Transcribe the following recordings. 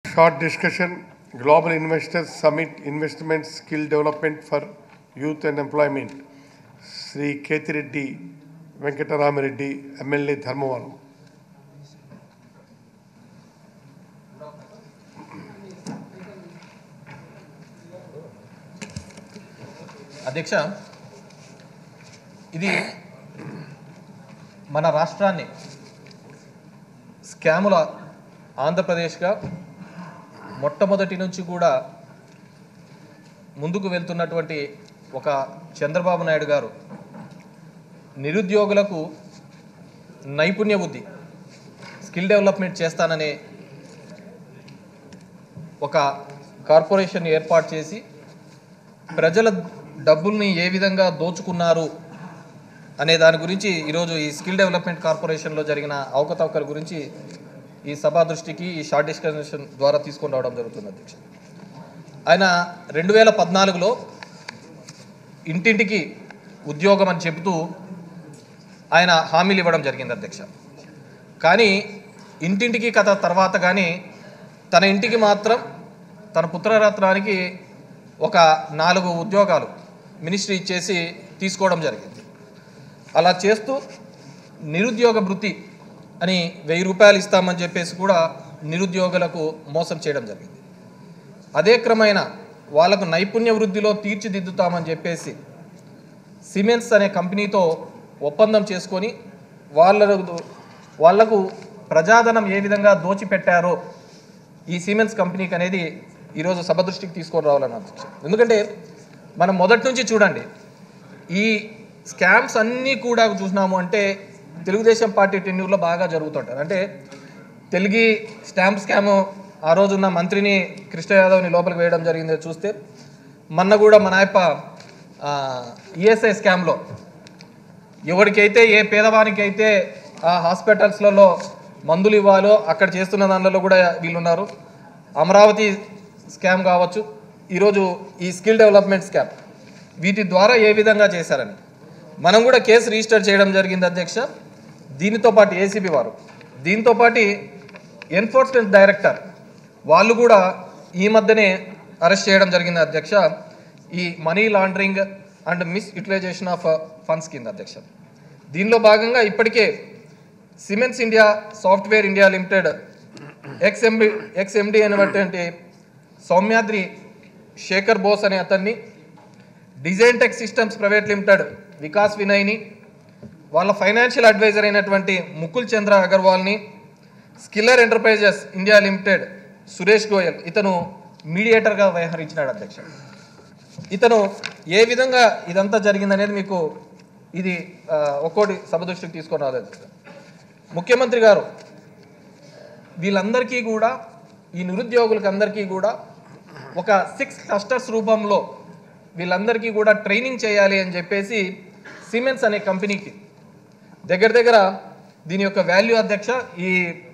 Short discussion, Global Investors Summit Investment Skill Development for Youth and Employment. Shri Kethireddy Venkataramireddy MLA Dharmavaram అధ్యక్ష ఇది మన రాష్ట్రాన్ని స్కాముల ఆంధ్రప్రదేశ్గా మొట్టమొదటి నుంచి కూడా ముందుకు వెళ్తున్నటువంటి ఒక చంద్రబాబు నాయుడు గారు నిరుద్యోగులకు నైపుణ్య బుద్ధి స్కిల్ డెవలప్మెంట్ చేస్తాననే ఒక కార్పొరేషన్ ఏర్పాటు చేసి ప్రజల డబ్బుల్ని ఏ విధంగా దోచుకున్నారు అనే దాని గురించి ఈరోజు ఈ స్కిల్ డెవలప్మెంట్ కార్పొరేషన్లో జరిగిన అవకతవకల గురించి ఈ సభా దృష్టికి ఈ షార్ట్ డిస్కషన్ ద్వారా తీసుకొని రావడం జరుగుతుంది అధ్యక్ష ఆయన రెండు వేల పద్నాలుగులో ఇంటింటికి ఉద్యోగం అని చెబుతూ ఆయన హామీలు ఇవ్వడం జరిగింది అధ్యక్ష కానీ ఇంటింటికి కథ తర్వాత కానీ తన ఇంటికి మాత్రం తన పుత్రరత్నానికి ఒక నాలుగు ఉద్యోగాలు మినిస్ట్రీ ఇచ్చేసి తీసుకోవడం జరిగింది అలా చేస్తూ నిరుద్యోగ వృత్తి అని వెయ్యి రూపాయలు ఇస్తామని చెప్పేసి కూడా నిరుద్యోగులకు మోసం చేయడం జరిగింది అదే క్రమైన వాళ్ళకు నైపుణ్య వృద్ధిలో తీర్చిదిద్దుతామని చెప్పేసి సిమెంట్స్ అనే కంపెనీతో ఒప్పందం చేసుకొని వాళ్ళకు వాళ్లకు ప్రజాధనం ఏ విధంగా దోచిపెట్టారో ఈ సిమెంట్స్ కంపెనీకి అనేది ఈరోజు సభ దృష్టికి తీసుకొని రావాలని అధ్యక్ష ఎందుకంటే మనం మొదటి నుంచి చూడండి ఈ స్కామ్స్ అన్నీ కూడా చూసినాము అంటే తెలుగుదేశం పార్టీ టెన్యూర్లో బాగా జరుగుతుంటారు అంటే తెలుగు స్టాంప్ స్కామ్ ఆ రోజున్న మంత్రిని కృష్ణ యాదవ్ని లోపలికి వేయడం జరిగింది చూస్తే మొన్న కూడా మన ఆయప్ప ఈఎస్ఐ స్కామ్లో ఎవరికైతే ఏ పేదవానికైతే ఆ హాస్పిటల్స్లలో మందులు ఇవ్వాలో అక్కడ చేస్తున్న దానిలో కూడా వీళ్ళు ఉన్నారు అమరావతి స్కామ్ కావచ్చు ఈరోజు ఈ స్కిల్ డెవలప్మెంట్ స్కామ్ వీటి ద్వారా ఏ విధంగా చేశారని మనం కూడా కేసు రిజిస్టర్ చేయడం జరిగింది అధ్యక్ష దీనితో పాటు ఏసీబీ వారు దీంతో పాటు ఎన్ఫోర్స్మెంట్ డైరెక్టర్ వాళ్ళు కూడా ఈ మధ్యనే అరెస్ట్ చేయడం జరిగింది అధ్యక్ష ఈ money laundering and misutilization of funds కింద అధ్యక్ష దీనిలో భాగంగా ఇప్పటికే cements India software India limited XMD XMD అనేటువంటి సౌమ్యాద్రి శేఖర్ బోస్ అనే అతన్ని design tech systems private limited Vikas వినయ్ని వాళ్ళ ఫైనాన్షియల్ అడ్వైజర్ అయినటువంటి ముకుల్ చంద్ర అగర్వాల్ని Skiller enterprises India limited Suresh Goyal ఇతను మీడియేటర్గా వ్యవహరించినాడు అధ్యక్ష ఇతను ఏ విధంగా ఇదంతా జరిగిందనేది మీకు ఇది ఆ, ఒక్కోటి సభ దృష్టికి తీసుకొని రాలేదు అధ్యక్ష. ముఖ్యమంత్రి గారు వీళ్ళందరికీ కూడా ఈ నిరుద్యోగులకి అందరికీ కూడా ఒక సిక్స్ క్లస్టర్స్ రూపంలో వీళ్ళందరికీ కూడా ట్రైనింగ్ చేయాలి అని చెప్పేసి సిమెంట్స్ అనే కంపెనీకి దగ్గర దగ్గర దీని యొక్క వాల్యూ అధ్యక్ష ఈ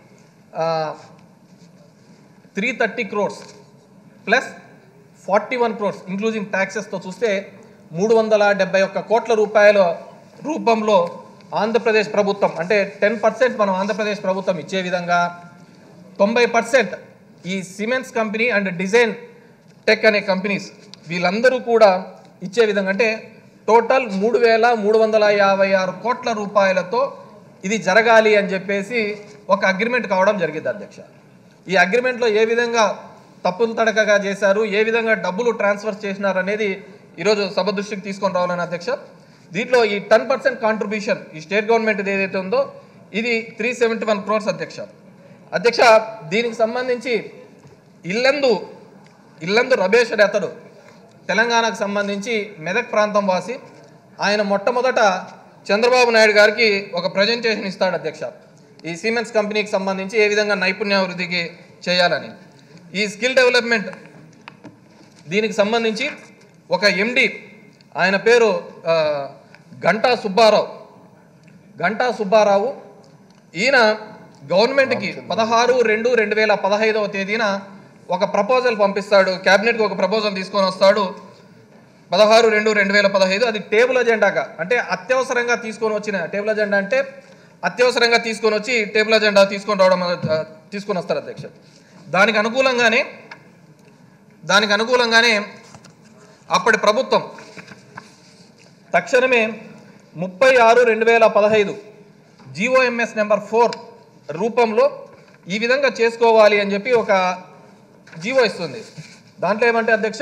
three thirty crores plus forty one crores including ట్యాక్సెస్తో చూస్తే మూడు వందల డెబ్బై ఒక్క కోట్ల రూపాయల రూపంలో ఆంధ్రప్రదేశ్ ప్రభుత్వం అంటే టెన్ పర్సెంట్ మనం ఆంధ్రప్రదేశ్ ప్రభుత్వం ఇచ్చే విధంగా తొంభై పర్సెంట్ ఈ cements company and design tech అనే కంపెనీస్ వీళ్ళందరూ కూడా ఇచ్చే విధంగా అంటే టోటల్ మూడు వేల మూడు వందల యాభై ఆరు కోట్ల రూపాయలతో ఇది జరగాలి అని చెప్పేసి ఒక అగ్రిమెంట్ కావడం జరిగింది అధ్యక్ష ఈ అగ్రిమెంట్లో ఏ విధంగా తప్పులు తడకగా చేశారు ఏ విధంగా డబ్బులు ట్రాన్స్ఫర్ చేసినారు అనేది ఈరోజు సభ దృష్టికి తీసుకొని రావాలని అధ్యక్ష దీంట్లో ఈ టెన్ పర్సెంట్ కాంట్రిబ్యూషన్ ఈ స్టేట్ గవర్నమెంట్ ఏదైతే ఉందో ఇది త్రీ సెవెంటీ వన్ క్రోర్స్ అధ్యక్ష అధ్యక్ష దీనికి సంబంధించి ఇల్లందు ఇల్లందు రమేష్ అనే అతడు తెలంగాణకు సంబంధించి మెదక్ ప్రాంతం వాసి ఆయన మొట్టమొదట చంద్రబాబు నాయుడు గారికి ఒక ప్రజెంటేషన్ ఇస్తాడు అధ్యక్ష ఈ సిమెంట్స్ కంపెనీకి సంబంధించి ఏ విధంగా నైపుణ్యాభివృద్ధికి చేయాలని ఈ స్కిల్ డెవలప్మెంట్ దీనికి సంబంధించి ఒక ఎండి ఆయన పేరు ఆ, గంటా సుబ్బారావు గంటా సుబ్బారావు ఈయన గవర్నమెంట్కి పదహారు రెండు రెండు వేల పదహైదవ తేదీన ఒక ప్రపోజల్ పంపిస్తాడు క్యాబినెట్కి ఒక ప్రపోజల్ తీసుకొని వస్తాడు పదహారు రెండు రెండు వేల పదహైదు అది టేబుల్ అజెండాగా అంటే అత్యవసరంగా తీసుకొని వచ్చిన టేబుల్ అజెండా అంటే అత్యవసరంగా తీసుకొని వచ్చి టేబుల్ అజెండా తీసుకొని రావడం ఆ, తీసుకొని వస్తారు అధ్యక్ష దానికి అనుకూలంగానే దానికి అనుకూలంగానే అప్పటి ప్రభుత్వం తక్షణమే ముప్పై ఆరు రెండు వేల పదహైదు జిఓఎంఎస్ నెంబర్ ఫోర్ రూపంలో ఈ విధంగా చేసుకోవాలి అని చెప్పి ఒక జీవో ఇస్తుంది దాంట్లో ఏమంటే అధ్యక్ష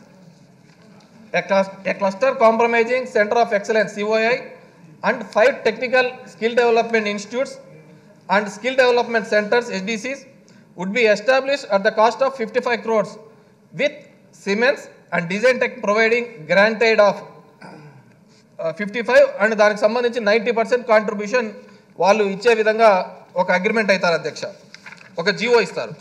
a cluster compromising centre of excellence COI and five technical skill development institutes and skill development centres SDCs would be establish at the cost of fifty five crores with Siemens and design tech providing granted of fifty five and దానికి సంబంధించి ninety percent contribution వాళ్ళు ఇచ్చే విధంగా ఒక agreement అవుతారు అధ్యక్ష ఒక GO ఇస్తారు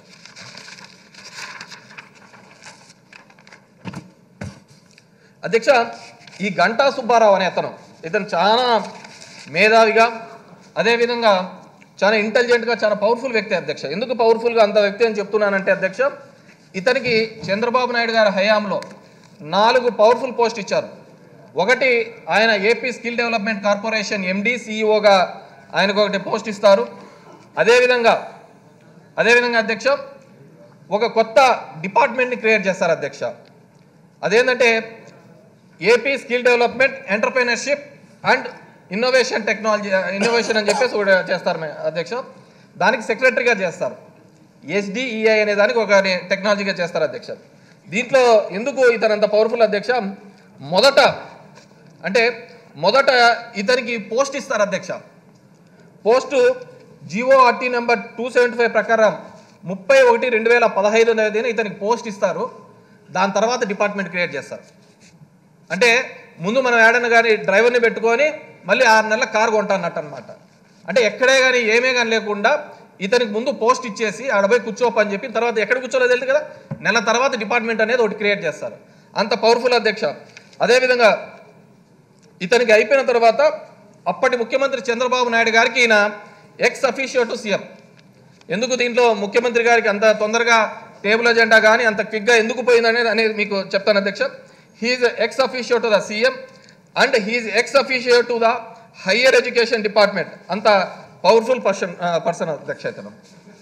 అధ్యక్ష ఈ గంటా సుబ్బారావు అనే అతను ఇతను చాలా మేధావిగా అదేవిధంగా చాలా ఇంటెలిజెంట్గా చాలా పవర్ఫుల్ వ్యక్తి అధ్యక్ష ఎందుకు పవర్ఫుల్గా అంత వ్యక్తి అని చెప్తున్నానంటే అధ్యక్ష ఇతనికి చంద్రబాబు నాయుడు గారి హయాంలో నాలుగు పవర్ఫుల్ పోస్ట్ ఇచ్చారు ఒకటి ఆయన AP skill development corporation MD సిఇఓగా ఆయనకు ఒకటి పోస్ట్ ఇస్తారు అదేవిధంగా అదేవిధంగా అధ్యక్ష ఒక కొత్త డిపార్ట్మెంట్ని క్రియేట్ చేస్తారు అధ్యక్ష అదేంటంటే AP skill development entrepreneurship and innovation technology innovation అని చెప్పేసి ఒకటి చేస్తారు మే- అధ్యక్ష దానికి సెక్రటరీగా చేస్తారు ఎస్డిఈఐ అనే దానికి ఒక టెక్నాలజీగా చేస్తారు అధ్యక్ష దీంట్లో ఎందుకు ఇతను అంత పవర్ఫుల్ అధ్యక్ష మొదట అంటే మొదట ఇతనికి పోస్ట్ ఇస్తారు అధ్యక్ష post GORT number two seventy five ప్రకారం ముప్పై ఒకటి రెండు వేల పదహైదు తేదీన ఇతనికి పోస్ట్ ఇస్తారు దాని తర్వాత డిపార్ట్మెంట్ క్రియేట్ చేస్తారు అంటే ముందు మనం ఏడన్నా కానీ డ్రైవర్ని పెట్టుకొని మళ్ళీ ఆరు నెలల కారు కొంటాన్నట్టు అనమాట అంటే ఎక్కడే కానీ ఏమే కానీ లేకుండా ఇతనికి ముందు పోస్ట్ ఇచ్చేసి ఆడ పోయి కూర్చోపని చెప్పి తర్వాత ఎక్కడ కూర్చోలేదు తెలుసు కదా నెల తర్వాత డిపార్ట్మెంట్ అనేది ఒకటి క్రియేట్ చేస్తారు అంత పవర్ఫుల్ అధ్యక్ష అదేవిధంగా ఇతనికి అయిపోయిన తర్వాత అప్పటి ముఖ్యమంత్రి చంద్రబాబు నాయుడు గారికి ఈయన ఎక్స్ అఫీషియో టు సీఎం ఎందుకు దీంట్లో ముఖ్యమంత్రి గారికి అంత తొందరగా టేబుల్ అజెండా కానీ అంత క్విక్గా ఎందుకు పోయిందనేది అనేది మీకు చెప్తాను అధ్యక్ష he's ex officio to the CM and he's ex officio to the higher education department అంత పవర్ఫుల్ పర్సన్ పర్సన్ అధ్యక్ష ఇతను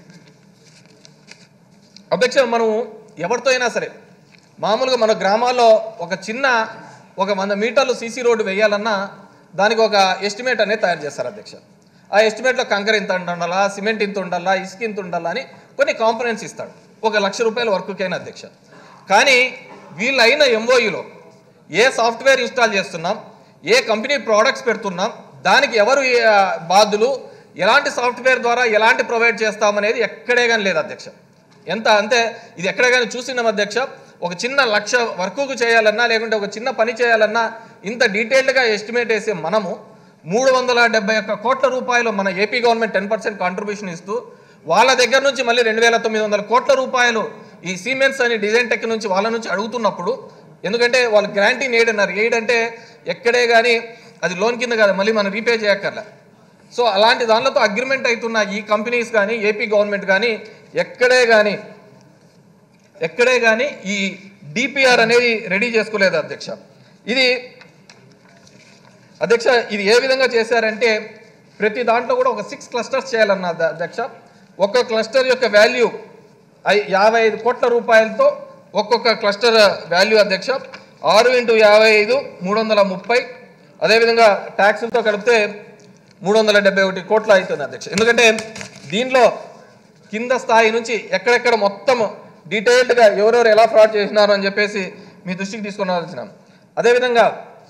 అధ్యక్ష మనం ఎవరితో అయినా సరే మామూలుగా మన గ్రామాల్లో ఒక చిన్న ఒక వంద మీటర్లు సీసీ రోడ్డు వేయాలన్నా దానికి ఒక ఎస్టిమేట్ అనేది తయారు చేస్తారు అధ్యక్ష ఆ ఎస్టిమేట్లో కంకర ఇంత ఉండాలా సిమెంట్ ఇంత ఉండాలా ఇసుక ఇంత ఉండాలా అని కొన్ని కాంపనెంట్స్ ఇస్తాడు ఒక లక్ష రూపాయల వర్క్కైనా అధ్యక్ష కానీ వీళ్ళైన ఎంఓయూలో ఏ సాఫ్ట్వేర్ ఇన్స్టాల్ చేస్తున్నాం ఏ కంపెనీ ప్రోడక్ట్స్ పెడుతున్నాం దానికి ఎవరు ఆ, బాధ్యులు ఎలాంటి సాఫ్ట్వేర్ ద్వారా ఎలాంటి ప్రొవైడ్ చేస్తామనేది ఎక్కడే కానీ లేదు అధ్యక్ష ఎంత అంతే ఇది ఎక్కడ కానీ చూసినాం అధ్యక్ష ఒక చిన్న లక్ష వర్కుకు చేయాలన్నా లేకుంటే ఒక చిన్న పని చేయాలన్నా ఇంత డీటెయిల్డ్గా ఎస్టిమేట్ వేసే మనము మూడు వందల డెబ్బై ఒక్క కోట్ల రూపాయలు మన AP government ten percent contribution ఇస్తూ వాళ్ళ దగ్గర నుంచి మళ్ళీ రెండు వేల తొమ్మిది వందల కోట్ల రూపాయలు ఈ సీమెన్స్ అని డిజైన్ టెక్ నుంచి వాళ్ళ నుంచి అడుగుతున్నప్పుడు ఎందుకంటే వాళ్ళు గ్రాంటీని ఎయిడ్ అన్నారు ఎయిడ్ అంటే ఎక్కడే కానీ అది లోన్ కింద కాదు మళ్ళీ మనం రీపే చేయక్కర్లే సో అలాంటి దానిలతో అగ్రిమెంట్ అవుతున్న ఈ కంపెనీస్ కానీ ఏపీ గవర్నమెంట్ కానీ ఎక్కడే కానీ ఎక్కడే కానీ ఈ డిపిఆర్ అనేది రెడీ చేసుకోలేదు అధ్యక్ష ఇది అధ్యక్ష ఇది ఏ విధంగా చేశారంటే ప్రతి దాంట్లో కూడా ఒక సిక్స్ క్లస్టర్స్ చేయాలన్న అధ్య- అధ్యక్ష ఒక్క క్లస్టర్ యొక్క వాల్యూ ఐ- యాభై ఐదు కోట్ల రూపాయలతో ఒక్కొక్క క్లస్టర్ వాల్యూ అధ్యక్ష ఆరు ఇంటూ యాభై ఐదు మూడు వందల ముప్పై అదేవిధంగా ట్యాక్సులతో కలిపితే మూడు వందల డెబ్బై ఒకటి కోట్ల అవుతుంది అధ్యక్ష ఎందుకంటే దీనిలో కింద స్థాయి నుంచి ఎక్కడెక్కడ మొత్తం డీటెయిల్డ్గా ఎవరెవరు ఎలా ఫ్రాడ్ చేసినారు అని చెప్పేసి మీ దృష్టికి తీసుకుని వచ్చినాం అదేవిధంగా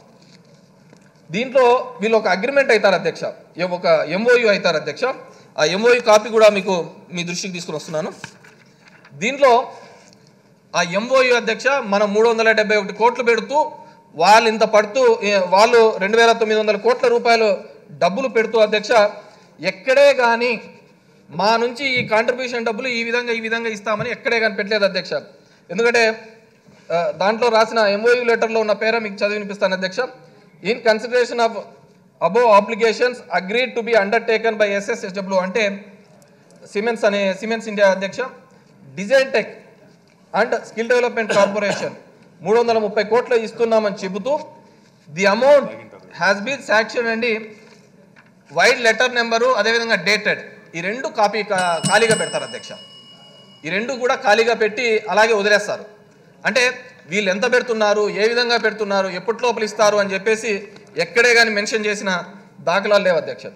దీంట్లో వీళ్ళు ఒక అగ్రిమెంట్ అవుతారు అధ్యక్ష ఏ- ఒక ఎంఓయు అవుతారు అధ్యక్ష ఆ ఎంఓయు కాపీ కూడా మీకు మీ దృష్టికి తీసుకుని వస్తున్నాను దీంట్లో ఆ ఎంఓయు అధ్యక్ష మనం మూడు వందల డెబ్బై ఒకటి కోట్లు పెడుతూ వాళ్ళు ఇంత పడుతూ ఏ, వాళ్ళు రెండు వేల తొమ్మిది వందల కోట్ల రూపాయలు డబ్బులు పెడుతూ అధ్యక్ష ఎక్కడే కానీ మా నుంచి ఈ కాంట్రిబ్యూషన్ డబ్బులు ఈ విధంగా ఈ విధంగా ఇస్తామని ఎక్కడే కానీ పెట్టలేదు అధ్యక్ష ఎందుకంటే ఆ, దాంట్లో రాసిన ఎంఓయూ లెటర్లో ఉన్న పేర మీకు చదివి వినిపిస్తాను అధ్యక్ష in consideration of above obligations agreed to be undertaken by SSSW అంటే సిమెన్స్ అనే సిమెన్స్ ఇండియా అధ్యక్ష design tech and skill development corporation మూడు వందల ముప్పై కోట్లు ఇస్తున్నామని చెబుతూ the amount has been sanction అండి వైడ్ లెటర్ నెంబరు అదేవిధంగా డేటెడ్ ఈ రెండు కాపీ కా- ఖాళీగా పెడతారు అధ్యక్ష ఈ రెండు కూడా ఖాళీగా పెట్టి అలాగే వదిలేస్తారు అంటే వీళ్ళు ఎంత పెడుతున్నారు ఏ విధంగా పెడుతున్నారు ఎప్పటి లోపల ఇస్తారు అని చెప్పేసి ఎక్కడే కానీ మెన్షన్ చేసిన దాఖలాలు లేవు అధ్యక్ష